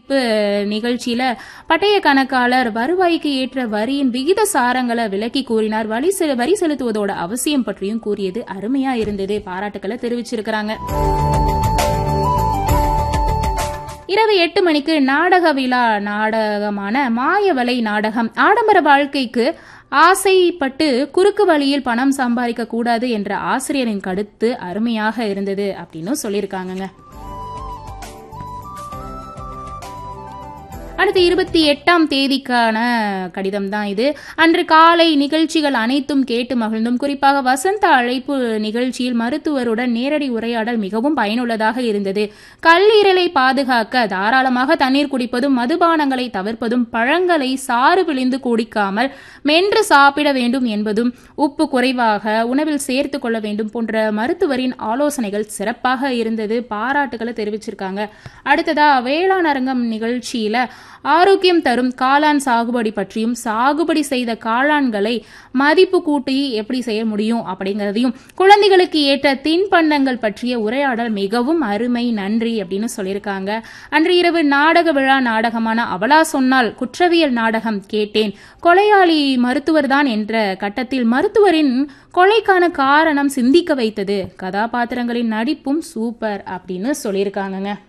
அறிவிப்பு நிகழ்ச்சியில பட்டய கணக்காளர் வருவாய்க்கு ஏற்ற வரியின் விகித சாரங்களை விலக்கி கூறினார் வரி செ- வரி செலுத்துவதோட அவசியம் பற்றியும் கூறியது அருமையா இருந்தது பாராட்டுக்களை தெரிவிச்சிருக்கிறாங்க இரவு எட்டு மணிக்கு நாடக விழா நாடகமான மாயவலை நாடகம் ஆடம்பர வாழ்க்கைக்கு ஆசைப்பட்டு குறுக்கு வழியில் பணம் சம்பாதிக்க கூடாது என்ற ஆசிரியரின் கருத்து அருமையாக இருந்தது அப்படின்னு சொல்லியிருக்காங்கங்க அடுத்து இருபத்தி எட்டாம் தேதிக்கான கடிதம் தான் இது அன்று காலை நிகழ்ச்சிகள் அனைத்தும் கேட்டு மகிழ்ந்தும் குறிப்பாக வசந்த அழைப்பு நிகழ்ச்சியில் மருத்துவருடன் நேரடி உரையாடல் மிகவும் பயனுள்ளதாக இருந்தது கல்லீரலை பாதுகாக்க தாராளமாக தண்ணீர் குடிப்பதும் மதுபானங்களை தவிர்ப்பதும் பழங்களை சாறு பிழிந்து குடிக்காமல் மென்று சாப்பிட வேண்டும் என்பதும் உப்பு குறைவாக உணவில் சேர்த்து கொள்ள வேண்டும் போன்ற மருத்துவரின் ஆலோசனைகள் சிறப்பாக இருந்தது பாராட்டுகளை தெரிவிச்சிருக்காங்க அடுத்ததா வேளாண் அரங்கம் நிகழ்ச்சியில ஆரோக்கியம் தரும் காளான் சாகுபடி பற்றியும் சாகுபடி செய்த காளான்களை மதிப்பு கூட்டி எப்படி செய்ய முடியும் அப்படிங்கறதையும் குழந்தைகளுக்கு ஏற்ற தின்பண்டங்கள் பற்றிய உரையாடல் மிகவும் அருமை நன்றி அப்படின்னு சொல்லியிருக்காங்க அன்று இரவு நாடக விழா நாடகமான அவளா சொன்னால் குற்றவியல் நாடகம் கேட்டேன் கொலையாளி மருத்துவர்தான் என்ற கட்டத்தில் மருத்துவரின் கொலைக்கான காரணம் சிந்திக்க வைத்தது கதாபாத்திரங்களின் நடிப்பும் சூப்பர் அப்படின்னு சொல்லியிருக்காங்கங்க